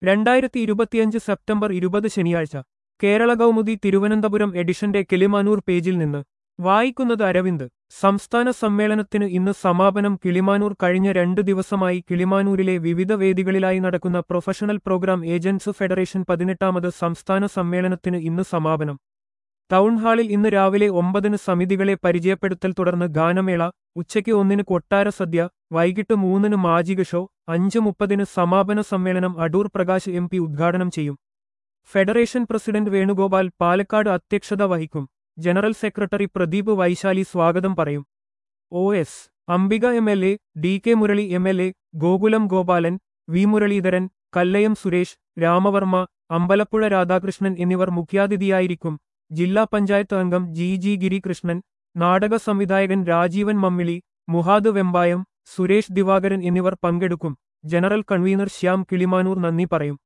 രണ്ടായിരത്തി ഇരുപത്തിയഞ്ച് സെപ്റ്റംബർ ഇരുപത് ശനിയാഴ്ച കേരള കൗമുദി തിരുവനന്തപുരം എഡിഷന്റെ കിളിമാനൂർ പേജിൽ നിന്ന് വായിക്കുന്നത് അരവിന്ദ് സംസ്ഥാന സമ്മേളനത്തിന് ഇന്ന് സമാപനം കിളിമാനൂർ കഴിഞ്ഞ രണ്ടു ദിവസമായി കിളിമാനൂരിലെ വിവിധ വേദികളിലായി നടക്കുന്ന പ്രൊഫഷണൽ പ്രോഗ്രാം ഏജൻസ് ഫെഡറേഷൻ പതിനെട്ടാമത് സംസ്ഥാന സമ്മേളനത്തിന് ഇന്ന് സമാപനം ടൗൺഹാളിൽ ഇന്ന് രാവിലെ ഒമ്പതിന് സമിതികളെ പരിചയപ്പെടുത്തൽ തുടർന്ന് ഗാനമേള ഉച്ചയ്ക്ക് ഒന്നിന് കൊട്ടാര സദ്യ വൈകിട്ട് മൂന്നിന് മാജിക ഷോ അഞ്ച് മുപ്പതിന് സമാപന സമ്മേളനം അടൂർ പ്രകാശ് എം പി ഉദ്ഘാടനം ചെയ്യും ഫെഡറേഷൻ പ്രസിഡന്റ് വേണുഗോപാൽ പാലക്കാട് അധ്യക്ഷത വഹിക്കും ജനറൽ സെക്രട്ടറി പ്രദീപ് വൈശാലി സ്വാഗതം പറയും O S Ambika M L A D K Murali M L A Gokulam Gopalan V Muraleedharan Kallayam Suresh Ramavarma Ambalappuzha Radhakrishnan എന്നിവർ മുഖ്യാതിഥിയായിരിക്കും ജില്ലാ പഞ്ചായത്ത് അംഗം ജി ജി ഗിരികൃഷ്ണൻ നാടക സംവിധായകൻ രാജീവൻ മമ്മിളി മുഹാദ് വെമ്പായം സുരേഷ് ദിവാകരൻ എന്നിവർ പങ്കെടുക്കും ജനറൽ കൺവീനർ ശ്യാം കിളിമാനൂർ നന്ദി പറയും